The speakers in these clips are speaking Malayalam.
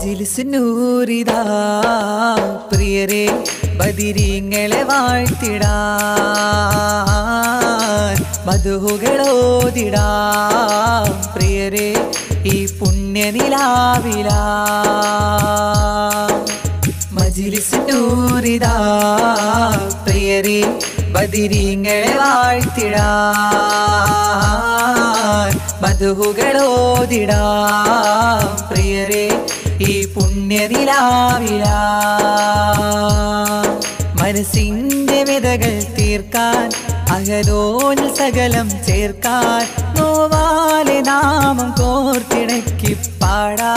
മജിലിസ് നൂറിതാ പ്രിയരെ ബദിരിങ്ങളെ വാഴ്ത്തിടാൻ മധുഹുകളോതിടാം പ്രിയരെ ഈ പുണ്യനിലാവിലാ മജിലിസ് നൂറിതാ പ്രിയരെ ബദിരിങ്ങളെ വാഴ്ത്തിടാൻ മധുഹുകളോതിടാം പ്രിയരെ ഈ പുണ്യനിലാവിലാ മനസ്സിന്റെ വിതകൾ തീർക്കാൻ അകലോനിൽ സകലം ചേർക്കാൻ നോവാലെ നാമം കോർത്തിണക്കി പാടാ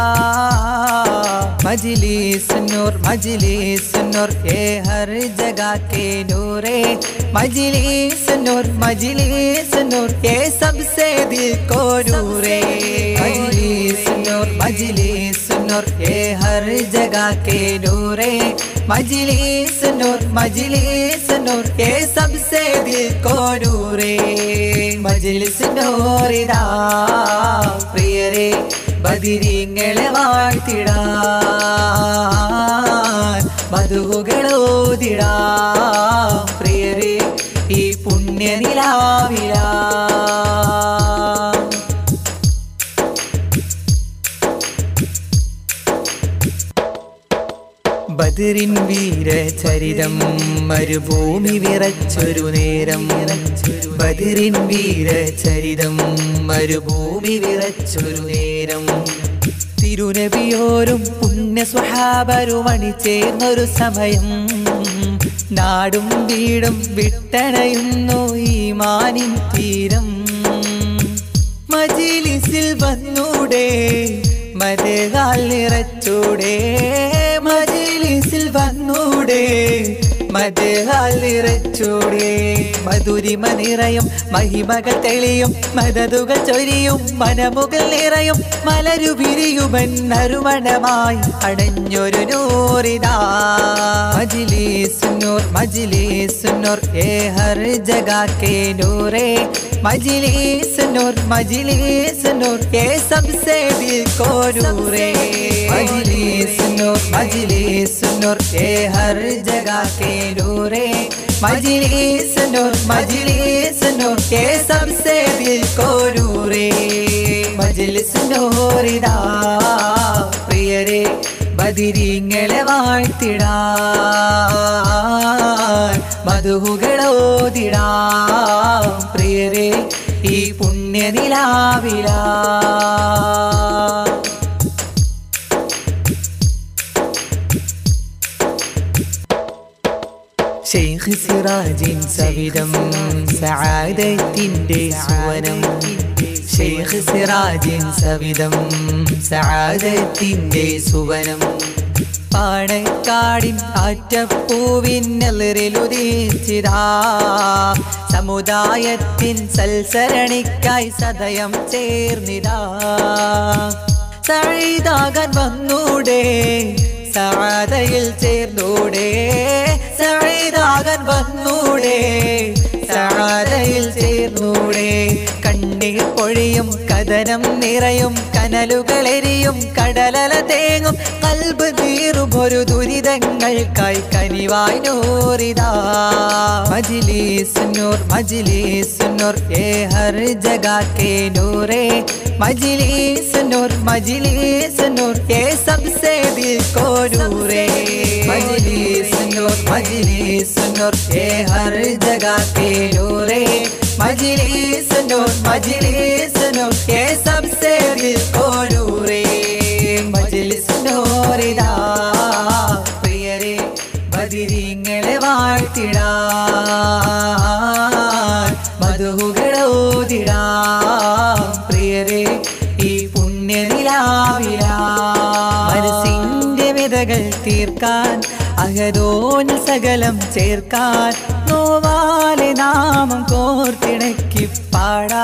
മജിലിസ് നൂർ മജിലിസ് നൂർ ഏ ഹർ ജഗ के नूरे मजलिस नूर मजलिस नूर ये सबसे दिल को नूरे मजलिस नूर मजलिस नूर ये हर जगह के नूरे मजलिस नूर मजलिस नूर ये सबसे दिल को नूरे മജിലിസ് നൂറിതാ പ്രിയരെ ബദിരിങ്ങളെ വാഴ്ത്തിടാൻ മധുഹുകളോതിടാം പ്രിയരെ ഈ പുണ്യനിലാവിലാ ബദറിൻ വീരചരിതം മരുഭൂമി വിറച്ചൊരു നേരം ബദറിൻ വീരചരിതം മരുഭൂമി വിറച്ചൊരു നേരം തിരുനബിയോരും പുണ്യ സ്വഹാബരും അണിചേർന്നൊരു സമയം നാടും വീടും വിട്ടണയുന്നു ഈ മാനിൻ തീരം മജിലിസിൽ വന്നൂടെ മതകാൽ നിറച്ചൂടെ മജിലിസിൽ വന്നൂടെ മതകാൽ നിറച്ചൂടെ മധുരിമ നിറയും മഹിമകൾ തെളിയും മതതുകൾ ചൊരിയും മനമുകൾ നിറയും മലരു വിരിയുമൻ നറുമണമായി അടഞ്ഞൊരു നൂറിതാ മജിലിസ് നൂർ മജിലിസ് നൂർ ഏ ഹർ ജഗ के नूरे मजलिस नूर मजलिस नूर ये सबसे दिल को नूरे मजलिस नूर मजलिस नूर ये हर जगह के नूरे मजलिस नूर मजलिस नूर ये सबसे दिल को नूरे മജ്ലിസ് നൂറിതാ പ്രിയരെ ബദിരിങ്ങളെ വാഴ്ത്തിടാൻ മധുഹുകളോതിടാം പ്രിയരെ ഈ പുണ്യനിലാവിലാ ഷെയ്ഖ് സിറാജിൻ സവിധം സആദത്തിന്റെ സുവനം ഷെയ്ഖ് സിറാജിൻ സവിധം സആദത്തിന്റെ സുവനം പാണക്കാടിൻ ആറ്റപ്പൂവിനെതിരിലുദീച്ചിതാ സമുദായത്തിൻ സൽസരണിക്കായി സദയം ചേർന്നിതാ സഴിതാകാൻ വന്നൂടെ സവാദയിൽ ചേർന്നൂടെ സഴിതാകാൻ വന്നൂടെ സവാദയിൽ ചേർന്നൂടെ കണ്ണീർ പൊഴിയും കഥനം നിറയും കനലുകളെരിയും കടലല തേങ്ങും കൽബ് തീറും ഒരു ദുരിതങ്ങൾക്കായി കനിവായി നൂറിതാ മജിലിസ് നൂർ മജിലിസ് നൂർ ഏ ഹർ ജഗ के नूरे मजलिस नूर मजलिस नूर ये सबसे दिल को नूरे मजलिस नूर मजलिस नूर ये हर जगह के नूरे मजलिस नूर मजलिस नूर ये सबसे दिल को नूरे मजलिस नूरिदा പ്രിയരെ ബദിരിങ്ങളെ വാഴ്ത്തിടാൻ മധുഹുകളോതിടാം പ്രിയരെ ഈ പുണ്യനിലാവിലാ മനസ്സിന്റെ വിതകൾ തീർക്കാൻ അഹദോൻ സകലം ചേർക്കാൻ നോവാലെ നാമം കോർത്തിണക്കി പാടാ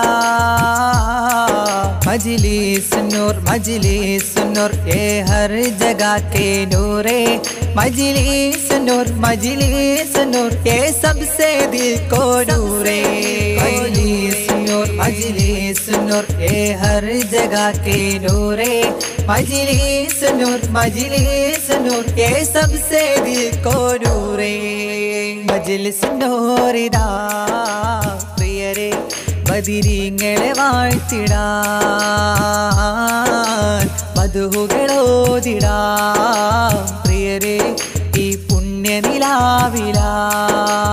മജിലിസ് നൂർ മജിലിസ് നൂർ ഏ ഹർ ജഗ के नूरे मजलिस नूर मजलिस नूर ये सबसे दिल को नूरे मजलिस नूर मजलिस नूर ए हर जगह के नूरे मजलिस नूर मजलिस नूर ये सबसे दिल को नूरे മജ്ലിസ് നൂറിതാ പ്രിയരെ ബദിരിങ്ങളെ വാഴ്ത്തിടാൻ മധുഹുകളോതിടാം പ്രിയരെ ഈ പുണ്യനിലാവിലാ